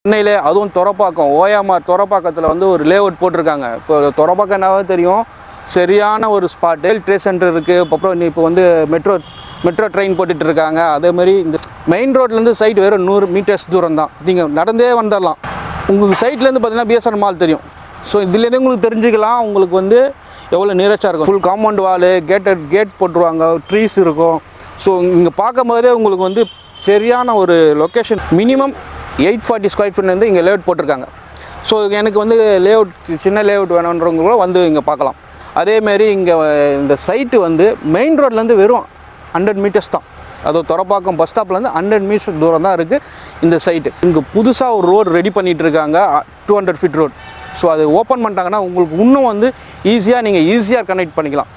சென்னையில் அதுவும் துறப்பாக்கம் ஓயாமார் துறப்பாக்கத்தில் வந்து ஒரு லேஅவுட் போட்டிருக்காங்க இப்போ துறப்பாக்கம் என்னவோ தெரியும் சரியான ஒரு ஸ்பாட் ட்ரே சென்டர் இருக்குது அப்புறம் இப்போ வந்து மெட்ரோ மெட்ரோ ட்ரெயின் போட்டுட்டு இருக்காங்க அதே மாதிரி இந்த மெயின் ரோட்லேருந்து சைட் வெறும் நூறு மீட்டர்ஸ் தூரம் தான் நீங்கள் நடந்தே வந்துடலாம் உங்களுக்கு சைட்லேருந்து பார்த்தீங்கன்னா பிஎஸ்ஆர் மால் தெரியும் ஸோ இதுலேருந்து உங்களுக்கு தெரிஞ்சுக்கலாம் உங்களுக்கு வந்து எவ்வளோ நீரச்சாக இருக்கும் full compound wall gated gate போட்டுருவாங்க ட்ரீஸ் இருக்கும் ஸோ இங்கே பார்க்கும்போதே உங்களுக்கு வந்து சரியான ஒரு location minimum eight forty square ஃபீட்லேருந்து இங்கே லேஅவுட் போட்டிருக்காங்க ஸோ எனக்கு வந்து லேஅவுட் சின்ன லேஅவுட் வேணுன்றவங்க கூட வந்து இங்கே பார்க்கலாம் அதேமாரி இங்கே இந்த சைட்டு வந்து மெயின் ரோட்லேருந்து வெறும் ஹண்ட்ரட் மீட்டர்ஸ் தான் அது துறப்பாக்கம் பஸ் ஸ்டாப்லேருந்து ஹண்ட்ரட் மீட்டர் தூரம் தான் இருக்குது இந்த சைட்டு இங்கே புதுசாக ஒரு ரோடு ரெடி பண்ணிகிட்டு இருக்காங்க two hundred feet road so அது ஓப்பன் பண்ணிட்டாங்கன்னா உங்களுக்கு இன்னும் வந்து ஈஸியாக நீங்கள் ஈஸியாக கனெக்ட் பண்ணிக்கலாம்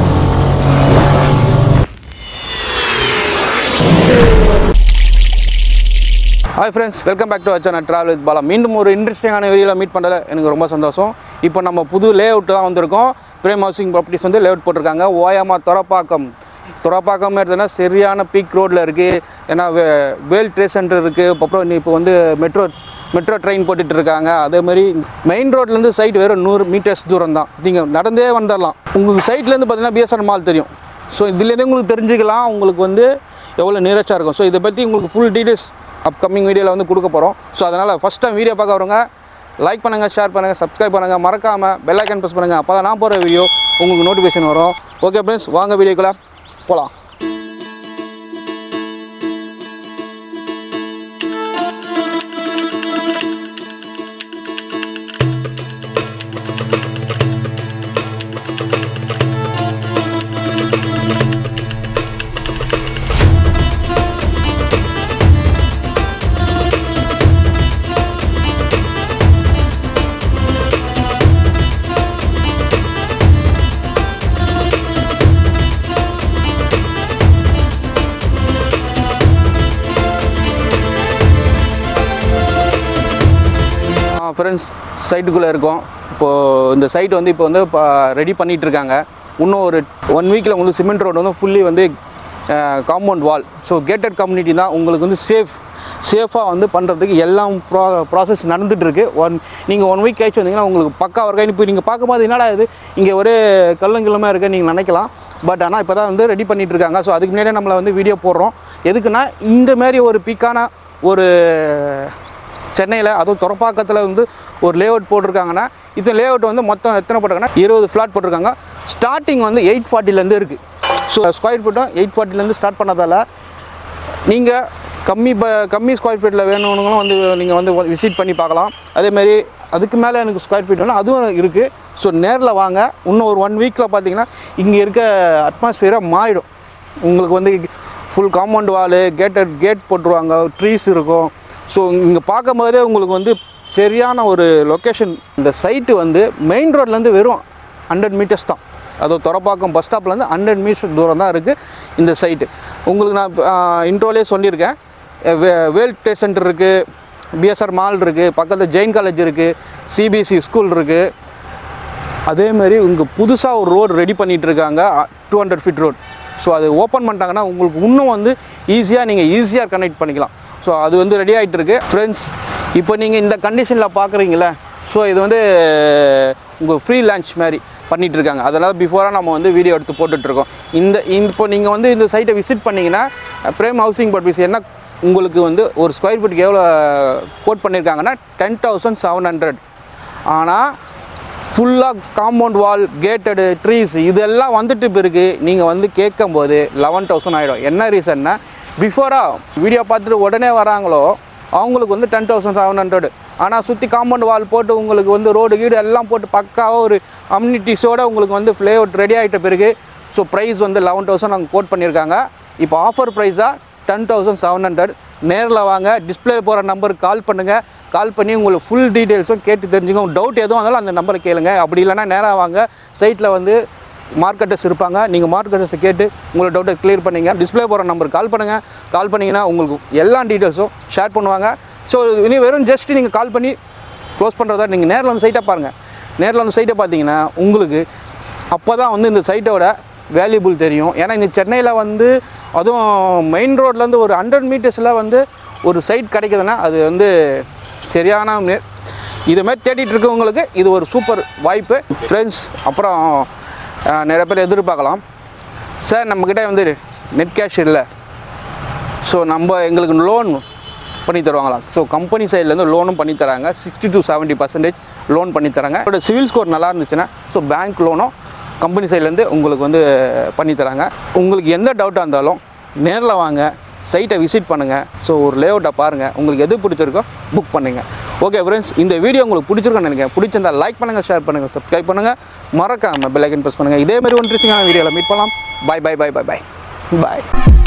hi friends welcome back to வச்சா ட்ராவல் வித் பாலா மீண்டும் ஒரு இன்ட்ரெஸ்டிங்கான வீடியோவில் மீட் பண்ணல எனக்கு ரொம்ப சந்தோஷம் இப்போ நம்ம புது லே அவுட் தான் வந்திருக்கோம் பிரேம் ஹவுசிங் ப்ராப்பர்ட்டிஸ் வந்து லே அவுட் போட்டிருக்காங்க ஓயாமா துறப்பாக்கம் துறப்பாக்கம் எடுத்தோன்னா சரியான பீக் ரோட்டில் இருக்குது ஏன்னா வே வேல் ட்ரே சென்டர் இருக்குது அப்புறம் இப்போ வந்து மெட்ரோ மெட்ரோ ட்ரெயின் போட்டுட்டு இருக்காங்க அதே மாதிரி மெயின் ரோட்லேருந்து சைட் வெறும் நூறு மீட்டர்ஸ் தூரம் தான் நீங்கள் நடந்தே வந்துடலாம் உங்களுக்கு சைட்லேருந்து பார்த்தீங்கன்னா பிஎஸ்ஆர் மால் தெரியும் ஸோ இதுலேருந்து உங்களுக்கு தெரிஞ்சுக்கலாம் உங்களுக்கு வந்து எவ்வளோ நீரச்சாக இருக்கும் ஸோ இதை பற்றி உங்களுக்கு ஃபுல் டீட்டெயில்ஸ் அப்கமிங் வீடியோவில் வந்து கொடுக்க போகிறோம் ஸோ அதனால் ஃபஸ்ட் டைம் வீடியோ பார்க்க வரவங்க லைக் பண்ணுங்கள் ஷேர் பண்ணுங்கள் சப்ஸ்கிரைப் பண்ணுங்கள் மறக்காமல் பெல் ஐக்கன் ப்ரெஸ் பண்ணுங்கள் அப்போ தான் நான் போகிற வீடியோ உங்களுக்கு நோட்டிஃபிகேஷன் வரும் ஓகே ஃப்ரெண்ட்ஸ் வாங்க வீடியோக்குள்ளே போகலாம் ஃப்ரெண்ட்ஸ் சைட்டுக்குள்ளே இருக்கோம் இப்போது இந்த சைட் வந்து இப்போ வந்து இப்போ ரெடி பண்ணிகிட்டு இருக்காங்க இன்னும் ஒரு ஒன் வீக்கில் உங்களுக்கு சிமெண்ட் ரோடு வந்து ஃபுல்லி வந்து compound wall so gated community தான் உங்களுக்கு வந்து சேஃப் சேஃபாக வந்து பண்ணுறதுக்கு எல்லாம் ப்ரா ப்ராசஸ் நடந்துகிட்ருக்கு ஒன் நீங்கள் ஒன் வீக் கழிச்சு வந்தீங்கன்னா உங்களுக்கு பக்கா ஒர்க் இப்போ நீங்கள் பார்க்கும்போது என்னடா இது இங்கே ஒரே கல்லுங்கிழமை இருக்குது நீங்கள் நினைக்கலாம் பட் ஆனால் இப்போ தான் வந்து ரெடி பண்ணிகிட்டு இருக்காங்க ஸோ அதுக்கு முன்னாடியே நம்மளை வந்து வீடியோ போடுறோம் எதுக்குன்னா இந்த மாதிரி ஒரு பீக்கான ஒரு சென்னையில் அதுவும் துறப்பாக்கத்தில் வந்து ஒரு லேஅவுட் போட்டிருக்காங்கன்னா இந்த லேஅவுட் வந்து மொத்தம் எத்தனை போட்டிருக்காங்கன்னா இருபது ஃப்ளாட் போட்டிருக்காங்க ஸ்டார்டிங் வந்து எயிட் ஃபார்ட்டிலேருந்து இருக்குது ஸோ ஸ்கொயர் ஃபீட்டும் எயிட் ஃபார்ட்டிலேருந்து ஸ்டார்ட் பண்ணதால் நீங்கள் கம்மி ப கம்மி ஸ்கொயர் ஃபீட்டில் வேணும்னுங்களும் வந்து நீங்கள் வந்து விசிட் பண்ணி பார்க்கலாம் அதேமாரி அதுக்கு மேலே எனக்கு ஸ்கொயர் ஃபீட் வேணும் அதுவும் இருக்குது ஸோ நேரில் வாங்க இன்னும் ஒரு ஒன் வீக்கில் பார்த்தீங்கன்னா இங்கே இருக்க அட்மாஸ்ஃபியரை மாறிடும் உங்களுக்கு வந்து full compound wall gated gate போட்டுருவாங்க ட்ரீஸ் இருக்கும் ஸோ இங்கே பார்க்கும்போதே உங்களுக்கு வந்து சரியான ஒரு லொக்கேஷன் இந்த சைட்டு வந்து மெயின் ரோட்லேருந்து வெறும் ஹண்ட்ரட் மீட்டர்ஸ் தான் அது துறப்பாக்கம் பஸ் ஸ்டாப்லேருந்து ஹண்ட்ரட் மீட்டர் தூரம் தான் இருக்குது இந்த சைட்டு உங்களுக்கு நான் இன்ட்ரோலே சொல்லியிருக்கேன் வே வேல் ட்ரேட் சென்டர் இருக்குது பிஎஸ்ஆர் மால் இருக்குது பக்கத்தில் ஜெயின் காலேஜ் இருக்குது சிபிஎஸ்சி ஸ்கூல் இருக்குது அதேமாரி இங்கே புதுசாக ஒரு ரோடு ரெடி பண்ணிகிட்டு இருக்காங்க two hundred feet road so அது ஓப்பன் பண்ணிட்டாங்கன்னா உங்களுக்கு இன்னும் வந்து ஈஸியாக நீங்கள் ஈஸியாக கனெக்ட் பண்ணிக்கலாம் ஸோ அது வந்து ரெடி ஆகிட்டு இருக்கு ஃப்ரெண்ட்ஸ் இப்போ நீங்கள் இந்த கண்டிஷனில் பார்க்குறீங்களே ஸோ இது வந்து உங்கள் ஃப்ரீ லான்ச் மாதிரி பண்ணிகிட்டு இருக்காங்க அதனால் பிஃபோராக நம்ம வந்து வீடியோ எடுத்து போட்டுட்ருக்கோம் இந்த இந்த- இப்போ நீங்கள் வந்து இந்த சைட்டை விசிட் பண்ணிங்கன்னா பிரேம் ஹவுசிங் பர்பீஸ் என்ன உங்களுக்கு வந்து ஒரு ஸ்கொயர் ஃபீட்டுக்கு எவ்வளோ கோட் பண்ணியிருக்காங்கன்னா டென் தௌசண்ட் செவன் ஹண்ட்ரட் ஆனால் ஃபுல்லாக காம்பவுண்ட் வால் கேட்டடு ட்ரீஸ் இதெல்லாம் வந்துட்டு பிறகு நீங்கள் வந்து கேட்கும்போது லெவன் தௌசண்ட் ஆகிடும் என்ன ரீசன்னா பிஃபோராக வீடியோ பார்த்துட்டு உடனே வராங்களோ அவங்களுக்கு வந்து டென் தௌசண்ட் செவன் ஹண்ட்ரட் ஆனால் சுற்றி காம்பவுண்ட் வால் போட்டு உங்களுக்கு வந்து ரோடு கீடு எல்லாம் போட்டு பக்காவாக ஒரு அம்யூனிட்டிஸோடு உங்களுக்கு வந்து ஃப்ளேவர் ரெடி ஆகிட்ட பிறகு ஸோ ப்ரைஸ் வந்து லெவன் தௌசண்ட் அவங்க கோட் பண்ணியிருக்காங்க இப்போ ஆஃபர் ப்ரைஸாக டென் தௌசண்ட் செவன் ஹண்ட்ரட் நேரில் வாங்க டிஸ்பிளே போகிற நம்பருக்கு கால் பண்ணுங்கள் கால் பண்ணி உங்களுக்கு ஃபுல் டீட்டெயில்ஸும் கேட்டு தெரிஞ்சுக்கோங்க டவுட் எதுவும் இருந்தாலும் அந்த நம்பரை கேளுங்க அப்படி இல்லைன்னா நேராக வாங்க சைட்டில் வந்து மார்க்கெட்டர்ஸ் இருப்பாங்க நீங்கள் மார்க்கெட்டர்ஸை கேட்டு உங்களோட டவுட்டை க்ளியர் பண்ணிங்க டிஸ்பிளே போகிற நம்பருக்கு கால் பண்ணுங்கள் கால் பண்ணிங்கன்னா உங்களுக்கு எல்லா டீட்டெயில்ஸும் ஷேர் பண்ணுவாங்க ஸோ இனி வெறும் ஜஸ்ட் நீங்கள் கால் பண்ணி க்ளோஸ் பண்ணுறதா நீங்கள் நேரில் வந்து சைட்டை பாருங்கள் நேரில் வந்து சைட்டை பார்த்தீங்கன்னா உங்களுக்கு அப்போ தான் வந்து இந்த சைட்டோட வேல்யூபிள் தெரியும் ஏன்னா இந்த சென்னையில் வந்து அதுவும் மெயின் ரோட்லேருந்து ஒரு ஹண்ட்ரட் மீட்டர்ஸில் வந்து ஒரு சைட் கிடைக்குதுன்னா அது வந்து சரியான நே- இது மாதிரி தேடிட்டு இருக்கவங்களுக்கு இது ஒரு சூப்பர் வாய்ப்பு ஃப்ரெண்ட்ஸ் அப்புறம் அஹ், நிறைய பேர் எதிர்பார்க்கலாம் சார் நம்மக்கிட்ட வந்து நெட் கேஷ் இல்லை ஸோ நம்ம எங்களுக்கு லோன் பண்ணி தருவாங்களா ஸோ கம்பெனி சைட்லேருந்து லோனும் பண்ணி தராங்க sixty to seventy percentage loan பண்ணி தராங்க அதோட சிவில் ஸ்கோர் நல்லா இருந்துச்சுன்னா ஸோ பேங்க் லோனும் கம்பெனி சைட்லேருந்து உங்களுக்கு வந்து பண்ணி தராங்க உங்களுக்கு எந்த டவுட்டாக இருந்தாலும் நேரில் வாங்க சைட்டை விசிட் பண்ணுங்கள் ஸோ ஒரு லேஅவுட்டை பாருங்கள் உங்களுக்கு எது பிடிச்சிருக்கோ புக் பண்ணுங்கள் ஓகே ஃப்ரெண்ட்ஸ் இந்த வீடியோ உங்களுக்கு பிடிச்சிருக்குன்னு நினைக்கிறேன் பிடிச்சிருந்தா லைக் பண்ணுங்கள் ஷேர் பண்ணுங்கள் சப்ஸ்கிரைப் பண்ணுங்கள் மறக்காம பெல் ஐக்கன் ப்ரெஸ் பண்ணுங்கள் இதே மாதிரி ஒன்று வீடியோவில் மீட் பண்ணலாம் bye bye bye bye bye பாய்